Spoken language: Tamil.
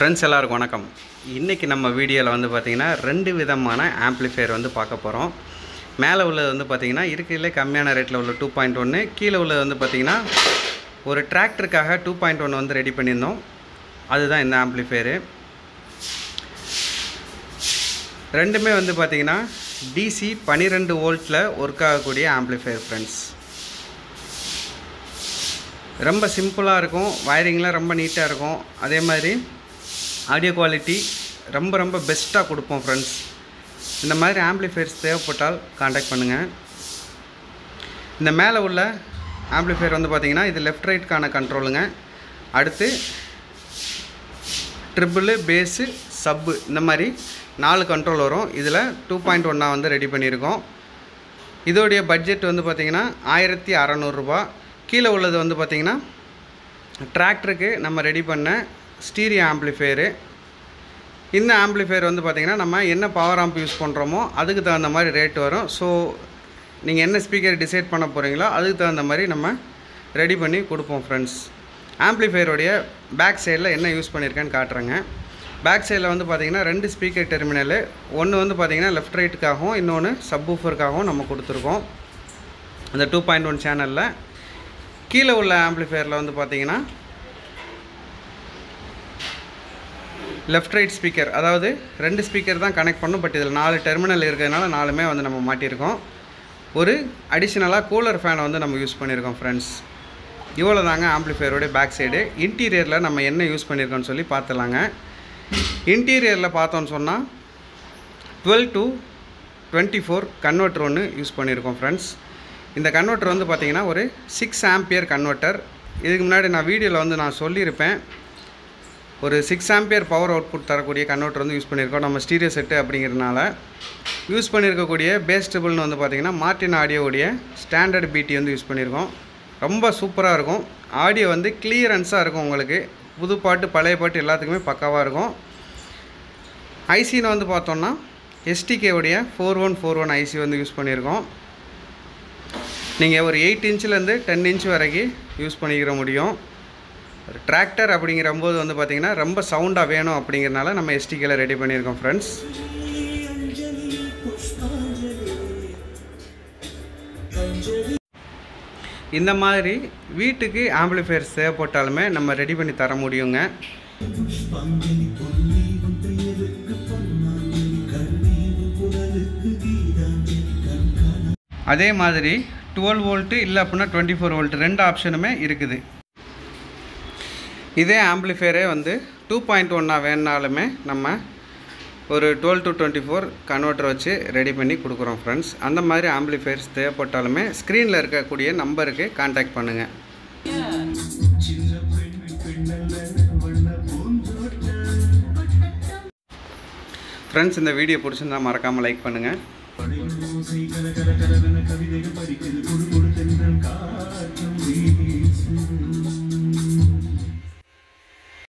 ஃப்ரெண்ட்ஸ் எல்லாருக்கும் வணக்கம் இன்றைக்கி நம்ம வீடியோவில் வந்து பார்த்திங்கன்னா ரெண்டு விதமான ஆம்ப்ளிஃபையர் வந்து பார்க்க போகிறோம் மேலே உள்ளது வந்து பார்த்திங்கன்னா இருக்கிறதுலே கம்மியான ரேட்டில் உள்ள டூ பாயிண்ட் ஒன்று கீழே உள்ளது வந்து பார்த்திங்கன்னா ஒரு டிராக்டருக்காக டூ பாயிண்ட் ஒன்று வந்து ரெடி பண்ணியிருந்தோம் அதுதான் இந்த ஆம்ப்ளிஃபையரு ரெண்டுமே வந்து பார்த்திங்கன்னா டிசி பன்னிரெண்டு வோல்ட்டில் ஒர்க் ஆகக்கூடிய ஆம்ப்ளிஃபையர் ஃப்ரெண்ட்ஸ் ரொம்ப சிம்பிளாக இருக்கும் வயரிங்லாம் ரொம்ப நீட்டாக இருக்கும் அதே மாதிரி ஆடியோ குவாலிட்டி ரொம்ப ரொம்ப பெஸ்ட்டாக கொடுப்போம் ஃப்ரெண்ட்ஸ் இந்த மாதிரி ஆம்ப்ளிஃபையர்ஸ் தேவைப்பட்டால் காண்டாக்ட் பண்ணுங்கள் இந்த மேலே உள்ள ஆம்ப்ளிஃபையர் வந்து பார்த்திங்கன்னா இது லெஃப்ட் ரைட்கான கண்ட்ரோலுங்க அடுத்து ட்ரிபிள் பேஸு சப்பு இந்த மாதிரி நாலு கண்ட்ரோல் வரும் இதில் டூ பாயிண்ட் ஒன்னாக வந்து ரெடி பண்ணியிருக்கோம் இதோடைய பட்ஜெட் வந்து பார்த்திங்கன்னா ஆயிரத்தி அறநூறுரூபா கீழே உள்ளது வந்து பார்த்திங்கன்னா டிராக்டருக்கு நம்ம ரெடி பண்ண ஸ்டீரியோ ஆம்ப்ளிஃபையரு இந்த ஆம்ப்ளிஃபையர் வந்து பார்த்திங்கன்னா நம்ம என்ன பவர் ஆம்ப் யூஸ் பண்ணுறோமோ அதுக்கு தகுந்த மாதிரி ரேட் வரும் ஸோ நீங்கள் என்ன ஸ்பீக்கர் டிசைட் பண்ண போகிறீங்களோ அதுக்கு தகுந்த மாதிரி நம்ம ரெடி பண்ணி கொடுப்போம் ஃப்ரெண்ட்ஸ் ஆம்ப்ளிஃபையருடைய பேக் சைடில் என்ன யூஸ் பண்ணியிருக்கேன்னு காட்டுறேங்க பேக் சைடில் வந்து பார்த்திங்கன்னா ரெண்டு ஸ்பீக்கர் டெர்மினலு ஒன்று வந்து பார்த்திங்கன்னா லெஃப்ட் ரைட்டுக்காகவும் இன்னொன்று சப்வூஃபருக்காகவும் நம்ம கொடுத்துருக்கோம் அந்த டூ பாயிண்ட் ஒன் சேனலில் கீழே உள்ள ஆம்ப்ளிஃபையரில் வந்து பார்த்திங்கன்னா லெஃப்ட் ரைட் ஸ்பீக்கர் அதாவது ரெண்டு ஸ்பீக்கர் தான் கனெக்ட் பண்ணும் பட் இதில் நாலு டெர்மினல் இருக்கிறதுனால நாலுமே வந்து நம்ம மாட்டியிருக்கோம் ஒரு அடிஷ்னலாக கூலர் ஃபேனை வந்து நம்ம யூஸ் பண்ணியிருக்கோம் ஃப்ரெண்ட்ஸ் இவ்வளோ தாங்க ஆம்ப்ளிஃபையரோடைய பேக் சைடு இன்டீரியரில் நம்ம என்ன யூஸ் பண்ணியிருக்கோம்னு சொல்லி பார்த்துலாங்க இன்டீரியரில் பார்த்தோன்னு சொன்னால் twelve to twenty four converter ஒன்று யூஸ் பண்ணியிருக்கோம் ஃப்ரெண்ட்ஸ் இந்த கன்வெர்ட்டர் வந்து பார்த்திங்கன்னா ஒரு சிக்ஸ் ஆம்பியர் கன்வெர்ட்டர் இதுக்கு முன்னாடி நான் வீடியோவில் வந்து நான் சொல்லியிருப்பேன் ஒரு சிக்ஸ் ஆம்பியர் பவர் அவுட்புட் தரக்கூடிய கன்வெர்ட்டர் வந்து யூஸ் பண்ணியிருக்கோம் நம்ம ஸ்டீரியோ செட்டு அப்படிங்கிறதுனால யூஸ் பண்ணியிருக்கக்கூடிய பேஸ் டேபிள்னு வந்து பார்த்திங்கன்னா மார்டின் ஆடியோவுடைய ஸ்டாண்டர்ட் பிடி வந்து யூஸ் பண்ணியிருக்கோம் ரொம்ப சூப்பராக இருக்கும் ஆடியோ வந்து கிளியரன்ஸாக இருக்கும் உங்களுக்கு புது பாட்டு பழைய பாட்டு எல்லாத்துக்குமே பக்காவாக இருக்கும் ஐசின்னு வந்து பார்த்தோம்னா எஸ்டிகேவுடைய four one four one IC வந்து யூஸ் பண்ணியிருக்கோம் நீங்கள் ஒரு எயிட் இன்ச்சிலேருந்து டென் இன்ச் வரைக்கும் யூஸ் பண்ணிக்கிற முடியும் ஒரு டிராக்டர் அப்படிங்கிறம்போது வந்து பார்த்திங்கன்னா ரொம்ப சவுண்டாக வேணும் அப்படிங்கிறனால நம்ம எஸ்டிகேல ரெடி பண்ணியிருக்கோம் ஃப்ரெண்ட்ஸ் இந்த மாதிரி வீட்டுக்கு ஆம்பிளிஃபையர்ஸ் தேவைப்பட்டாலுமே நம்ம ரெடி பண்ணி தர முடியுங்க அதே மாதிரி டுவெல் வோல்ட்டு இல்லை அப்படின்னா டுவெண்ட்டி ஃபோர் வோல்ட் ரெண்டு ஆப்ஷனுமே இருக்குது இதே ஆம்ப்ளிஃபையரே வந்து டூ பாயிண்ட் ஒன்னாக வேணுனாலுமே நம்ம ஒரு twelve to twenty four converter வச்சு ரெடி பண்ணி கொடுக்குறோம் ஃப்ரெண்ட்ஸ் அந்த மாதிரி ஆம்ப்ளிஃபையர்ஸ் தேவைப்பட்டாலுமே ஸ்க்ரீனில் இருக்கக்கூடிய நம்பருக்கு காண்டாக்ட் பண்ணுங்கள் ஃப்ரெண்ட்ஸ் இந்த வீடியோ பிடிச்சிருந்தா மறக்காமல் லைக் பண்ணுங்கள் கவிதைகள் படிக்கிறது